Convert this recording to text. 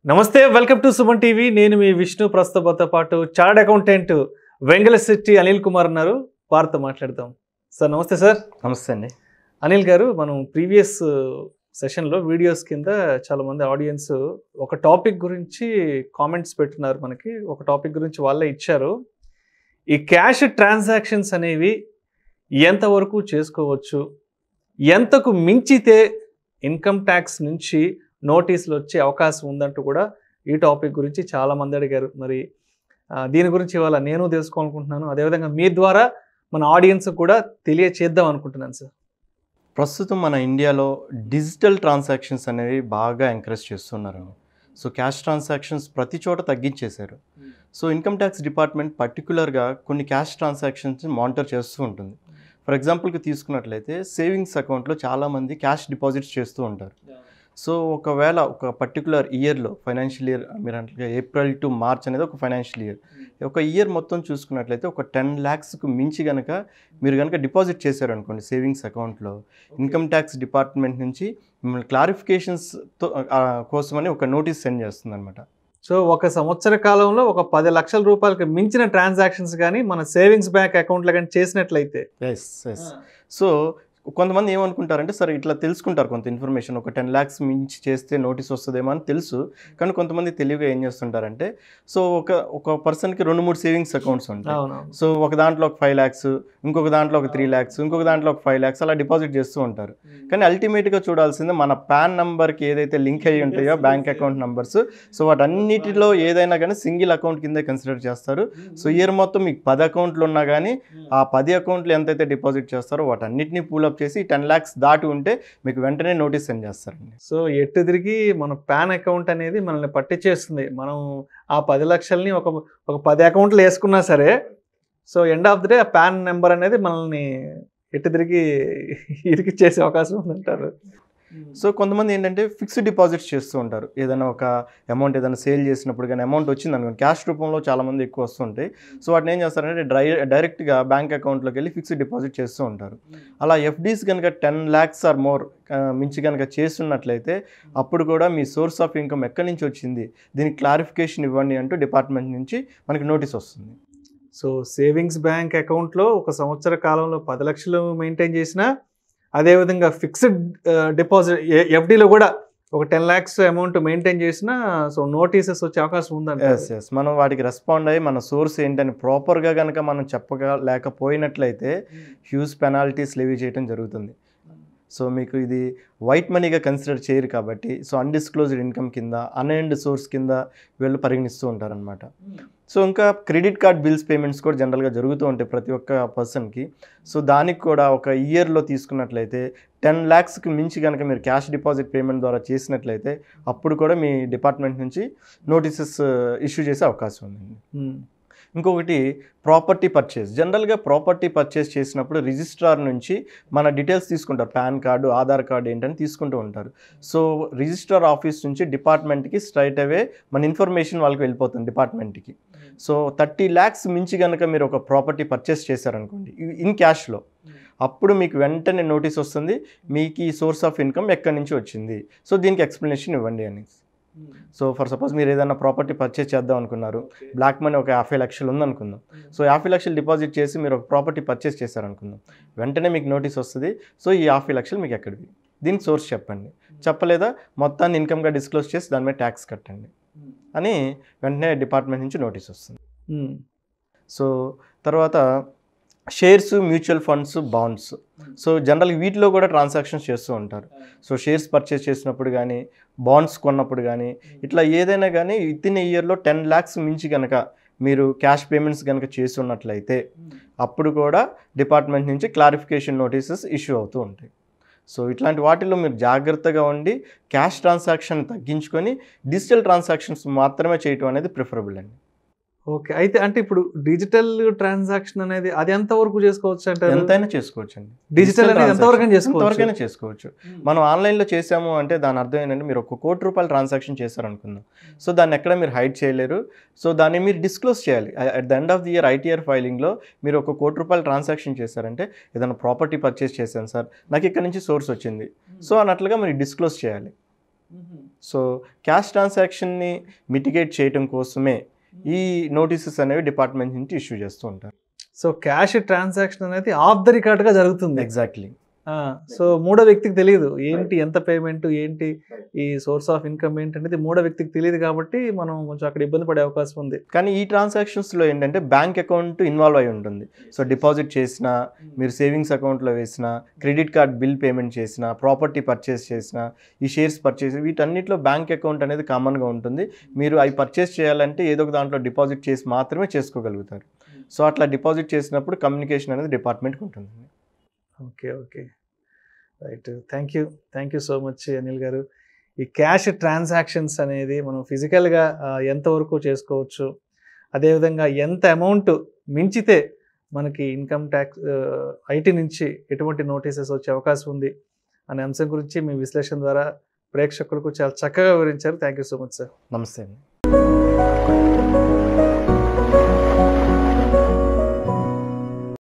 నమస్తే welcome to Suman TV నేను మీ విష్ణు ప్రస్తుతంతో పాటు చార్డ్ అకౌంటెంట్ వెంగళ శెట్టి అనిల్ కుమార్ ఉన్నారు వారితో మాట్లాడదాం సార్ నమస్తే సార్ నమస్తే అండి అనిల్ గారు మనం ప్రీవియస్ సెషన్లో వీడియోస్ కింద చాలా మంది ఆడియన్స్ ఒక టాపిక్ గురించి కామెంట్స్ పెట్టున్నారు మనకి ఒక టాపిక్ గురించి వాళ్ళే ఇచ్చారు ఈ క్యాష్ ట్రాన్సాక్షన్స్ అనేవి ఎంతవరకు చేసుకోవచ్చు ఎంతకు మించితే ఇన్కమ్ ట్యాక్స్ నుంచి నోటీసులు వచ్చే అవకాశం ఉందంటూ కూడా ఈ టాపిక్ గురించి చాలా మంది అడిగారు మరి ఆ, దీని గురించి ఇవాళ నేను తెలుసుకోవాలనుకుంటున్నాను అదేవిధంగా మీ ద్వారా మన ఆడియన్స్ కూడా తెలియచేద్దాం అనుకుంటున్నాను సార్ ప్రస్తుతం మన ఇండియాలో డిజిటల్ ట్రాన్సాక్షన్స్ అనేవి బాగా ఎంకరేజ్ చేస్తున్నారు సో క్యాష్ ట్రాన్సాక్షన్స్ ప్రతి చోట తగ్గించేశారు సో ఇన్కమ్ ట్యాక్స్ డిపార్ట్మెంట్ పర్టికులర్గా కొన్ని క్యాష్ ట్రాన్సాక్షన్స్ మానిటర్ చేస్తూ ఉంటుంది ఫర్ ఎగ్జాంపుల్కి తీసుకున్నట్లయితే సేవింగ్స్ అకౌంట్లో చాలామంది క్యాష్ డిపాజిట్స్ చేస్తూ ఉంటారు సో ఒకవేళ ఒక పర్టికులర్ ఇయర్లో ఫైనాన్షియల్ ఇయర్ మీరు అంటే ఏప్రిల్ టు మార్చ్ అనేది ఒక ఫైనాన్షియల్ ఇయర్ ఒక ఇయర్ మొత్తం చూసుకున్నట్లయితే ఒక టెన్ ల్యాక్స్కి మించి కనుక మీరు కనుక డిపాజిట్ చేశారనుకోండి సేవింగ్స్ అకౌంట్లో ఇన్కమ్ ట్యాక్స్ డిపార్ట్మెంట్ నుంచి మిమ్మల్ని క్లారిఫికేషన్స్తో కోసమని ఒక నోటీస్ సెండ్ చేస్తుంది అనమాట సో ఒక సంవత్సర కాలంలో ఒక పది లక్షల రూపాయలకు మించిన ట్రాన్సాక్షన్స్ కానీ మన సేవింగ్స్ బ్యాంక్ అకౌంట్లో కానీ చేసినట్లయితే ఎస్ ఎస్ సో కొంతమంది ఏమనుకుంటారంటే సరే ఇట్లా తెలుసుకుంటారు కొంత ఇన్ఫర్మేషన్ ఒక టెన్ ల్యాక్స్ మించి చేస్తే నోటీస్ వస్తుందేమో అని తెలుసు కానీ కొంతమంది తెలివిగా ఏం చేస్తుంటారంటే సో ఒక ఒక పర్సన్కి రెండు మూడు సేవింగ్స్ అకౌంట్స్ ఉంటాయి అవునవును సో ఒక దాంట్లో ఒక ఫైవ్ ల్యాక్స్ ఇంకొక దాంట్లో ఒక త్రీ ల్యాక్స్ ఇంకొక దాంట్లో ఒక ఫైవ్ ల్యాక్స్ అలా డిపాజిట్ చేస్తూ ఉంటారు కానీ అల్టిమేట్గా చూడాల్సింది మన పాన్ నెంబర్కి ఏదైతే లింక్ అయ్యి ఉంటాయో బ్యాంక్ అకౌంట్ నెంబర్స్ సో వాటన్నిటిలో ఏదైనా కానీ సింగిల్ అకౌంట్ కిందే కన్సిడర్ చేస్తారు సో ఇయర్ మొత్తం మీకు పది అకౌంట్లు ఉన్నా కానీ ఆ పది అకౌంట్లు ఎంతైతే డిపాజిట్ చేస్తారో వాటన్నిటిని పూలప్ చేసి టెన్ ల్యాక్స్ దాటి ఉంటే మీకు వెంటనే నోటీస్ సెండ్ చేస్తారండి సో ఎటు తిరిగి మన పాన్ అకౌంట్ అనేది మనల్ని పట్టించేస్తుంది మనం ఆ పది లక్షల్ని ఒక ఒక పది అకౌంట్లు వేసుకున్నా సరే so end of the day ఆ పాన్ నెంబర్ అనేది మనల్ని ఎటు తిరిగి ఇరికిచ్చేసే అవకాశం ఉందంటారు సో కొంతమంది ఏంటంటే ఫిక్స్డ్ డిపాజిట్స్ చేస్తూ ఉంటారు ఏదైనా ఒక అమౌంట్ ఏదైనా సేల్ చేసినప్పుడు కానీ అమౌంట్ వచ్చింది అనుకోండి క్యాష్ రూపంలో చాలామంది ఎక్కువ వస్తుంటాయి సో వాటిని ఏం చేస్తారంటే డై డైరెక్ట్గా బ్యాంక్ అకౌంట్లోకి వెళ్ళి ఫిక్స్డ్ డిపాజిట్ చేస్తూ ఉంటారు అలా ఎఫ్డీస్ కనుక టెన్ ల్యాక్స్ ఆర్ మోర్ మించి కనుక చేస్తున్నట్లయితే అప్పుడు కూడా మీ సోర్స్ ఆఫ్ ఇన్కమ్ ఎక్కడి నుంచి వచ్చింది దీనికి క్లారిఫికేషన్ ఇవ్వండి అంటూ డిపార్ట్మెంట్ నుంచి మనకి నోటీస్ వస్తుంది సో సేవింగ్స్ బ్యాంక్ అకౌంట్లో ఒక సంవత్సర కాలంలో పది లక్షలు మెయింటైన్ చేసినా అదేవిధంగా ఫిక్స్డ్ డిపాజిట్ ఎఫ్డీలో కూడా ఒక టెన్ ల్యాక్స్ అమౌంట్ మెయింటైన్ చేసినా సో నోటీసెస్ వచ్చే అవకాశం ఉందంట ఎస్ ఎస్ మనం వాటికి రెస్పాండ్ అయ్యి మన సోర్స్ ఏంటని ప్రాపర్గా కనుక మనం చెప్పలేకపోయినట్లయితే హ్యూజ్ పెనాల్టీస్ లెవీ చేయడం జరుగుతుంది సో మీకు ఇది వైట్ మనీగా కన్సిడర్ చేయరు కాబట్టి సో అన్డిస్క్లోజ్డ్ ఇన్కమ్ కింద అన్ఎండ్ సోర్స్ కింద వీళ్ళు పరిగణిస్తూ ఉంటారనమాట సో ఇంకా క్రెడిట్ కార్డ్ బిల్స్ పేమెంట్స్ కూడా జనరల్గా జరుగుతూ ఉంటాయి ప్రతి ఒక్క పర్సన్కి సో దానికి కూడా ఒక ఇయర్లో తీసుకున్నట్లయితే టెన్ ల్యాక్స్కి మించి కనుక మీరు క్యాష్ డిపాజిట్ పేమెంట్ ద్వారా చేసినట్లయితే అప్పుడు కూడా మీ డిపార్ట్మెంట్ నుంచి నోటీసెస్ ఇష్యూ చేసే అవకాశం ఉందండి ఉమ్. ఇంకొకటి ప్రాపర్టీ పర్చేస్ జనరల్గా ప్రాపర్టీ పర్చేస్ చేసినప్పుడు రిజిస్ట్రార్ నుంచి మన డీటెయిల్స్ తీసుకుంటారు పాన్ కార్డు ఆధార్ కార్డు ఏంటని తీసుకుంటూ ఉంటారు సో రిజిస్ట్రార్ ఆఫీస్ నుంచి డిపార్ట్మెంట్కి స్ట్రైట్ అవే మన ఇన్ఫర్మేషన్ వాళ్ళకి వెళ్ళిపోతుంది డిపార్ట్మెంట్కి సో థర్టీ ల్యాక్స్ మించి కనుక మీరు ఒక ప్రాపర్టీ పర్చేస్ చేశారనుకోండి ఇన్ క్యాష్లో అప్పుడు మీకు వెంటనే నోటీస్ వస్తుంది మీకు ఈ సోర్స్ ఆఫ్ ఇన్కమ్ ఎక్కడి నుంచి వచ్చింది సో దీనికి ఎక్స్ప్లెనేషన్ ఇవ్వండి అని సో ఫర్ సపోజ్ మీరు ఏదైనా ప్రాపర్టీ పర్చేస్ చేద్దాం అనుకున్నారు బ్లాక్ మనీ ఒక యాభై లక్షలు ఉందనుకుందాం సో యాభై లక్షలు డిపాజిట్ చేసి మీరు ఒక ప్రాపర్టీ పర్చేస్ చేశారనుకుందాం వెంటనే మీకు నోటీస్ వస్తుంది సో ఈ యాభై లక్షలు మీకు ఎక్కడివి దీనికి సోర్స్ చెప్పండి చెప్పలేదా మొత్తాన్ని ఇన్కమ్గా డిస్క్లోజ్ చేసి దాని మీద ట్యాక్స్ కట్టండి అని వెంటనే డిపార్ట్మెంట్ నుంచి నోటీస్ వస్తుంది ఉమ్. సో తర్వాత shares mutual funds bonds so జనరల్గా వీటిలో కూడా ట్రాన్సాక్షన్స్ చేస్తూ ఉంటారు సో షేర్స్ పర్చేస్ చేసినప్పుడు కానీ బాండ్స్ కొన్నప్పుడు కానీ ఇట్లా ఏదైనా కానీ విత్ ఇన్ ఇయర్లో టెన్ ల్యాక్స్ మించి కనుక మీరు క్యాష్ పేమెంట్స్ కనుక చేసి ఉన్నట్లయితే అప్పుడు కూడా డిపార్ట్మెంట్ నుంచి క్లారిఫికేషన్ నోటీసెస్ ఇష్యూ అవుతూ ఉంటాయి సో ఇట్లాంటి వాటిల్లో మీరు జాగ్రత్తగా ఉండి క్యాష్ ట్రాన్సాక్షన్ తగ్గించుకొని డిజిటల్ ట్రాన్సాక్షన్స్ మాత్రమే చేయటం అనేది ప్రిఫరబుల్ అండి ఓకే అయితే అంటే ఇప్పుడు డిజిటల్ ట్రాన్సాక్షన్ అనేది అది ఎంతవరకు చేసుకోవచ్చు అంటే ఎంతైనా చేసుకోవచ్చు అండి డిజిటల్ అనేది ఎంతవరకు చేసుకోవచ్చు ఎంతవరకైనా చేసుకోవచ్చు మనం ఆన్లైన్లో చేసాము అంటే దాని అర్థం ఏంటంటే మీరు ఒక కోటి రూపాయలు ట్రాన్సాక్షన్ చేశారనుకుందాం సో దాన్ని ఎక్కడ మీరు హైడ్ చేయలేరు సో దాన్ని మీరు డిస్క్లోజ్ చేయాలి at the end of the year ITR ఫైలింగ్లో మీరు ఒక కోటి రూపాయలు ట్రాన్సాక్షన్ చేశారంటే ఏదైనా ప్రాపర్టీ పర్చేస్ చేశాను సార్ నాకు ఇక్కడ నుంచి సోర్స్ వచ్చింది సో అన్నట్లుగా మీరు డిస్క్లోజ్ చేయాలి సో క్యాష్ ట్రాన్సాక్షన్ని మిటిగేట్ చేయడం కోసమే ఈ నోటీసెస్ అనేవి డిపార్ట్మెంట్ నుంచి ఇష్యూ చేస్తూ ఉంటారు సో క్యాష్ ట్రాన్సాక్షన్ అనేది ఆఫ్ ద రికార్డ్గా జరుగుతుంది ఎగ్జాక్ట్లీ సో మూడో వ్యక్తికి తెలియదు ఏంటి ఎంత పేమెంట్ ఏంటి ఈ సోర్స్ ఆఫ్ ఇన్కమ్ ఏంటి అనేది మూడో వ్యక్తికి తెలియదు కాబట్టి మనం కొంచెం అక్కడ ఇబ్బంది పడే అవకాశం ఉంది కానీ ఈ ట్రాన్సాక్షన్స్లో ఏంటంటే బ్యాంక్ అకౌంట్ ఇన్వాల్వ్ అయి ఉంటుంది సో డిపాజిట్ చేసిన మీరు సేవింగ్స్ అకౌంట్లో వేసిన క్రెడిట్ కార్డ్ బిల్ పేమెంట్ చేసిన ప్రాపర్టీ పర్చేస్ చేసిన ఈ షేర్స్ పర్చేస్ వీటన్నిటిలో బ్యాంక్ అకౌంట్ అనేది కామన్గా ఉంటుంది మీరు అవి పర్చేస్ చేయాలంటే ఏదో ఒక దాంట్లో డిపాజిట్ చేసి మాత్రమే చేసుకోగలుగుతారు సో అట్లా డిపాజిట్ చేసినప్పుడు కమ్యూనికేషన్ అనేది డిపార్ట్మెంట్కి ఉంటుంది okay okay right thank you thank you so much Anil గారు ఈ క్యాష్ ట్రాన్సాక్షన్స్ అనేది మనం ఫిజికల్గా ఎంతవరకు చేసుకోవచ్చు అదేవిధంగా ఎంత అమౌంట్ మించితే మనకి ఇన్కమ్ ట్యాక్స్ ఐటీ నుంచి ఎటువంటి నోటీసెస్ వచ్చే అవకాశం ఉంది అనే అంశం గురించి మీ విశ్లేషణ ద్వారా ప్రేక్షకులకు చాలా చక్కగా వివరించారు thank you so much sir నమస్తే అండి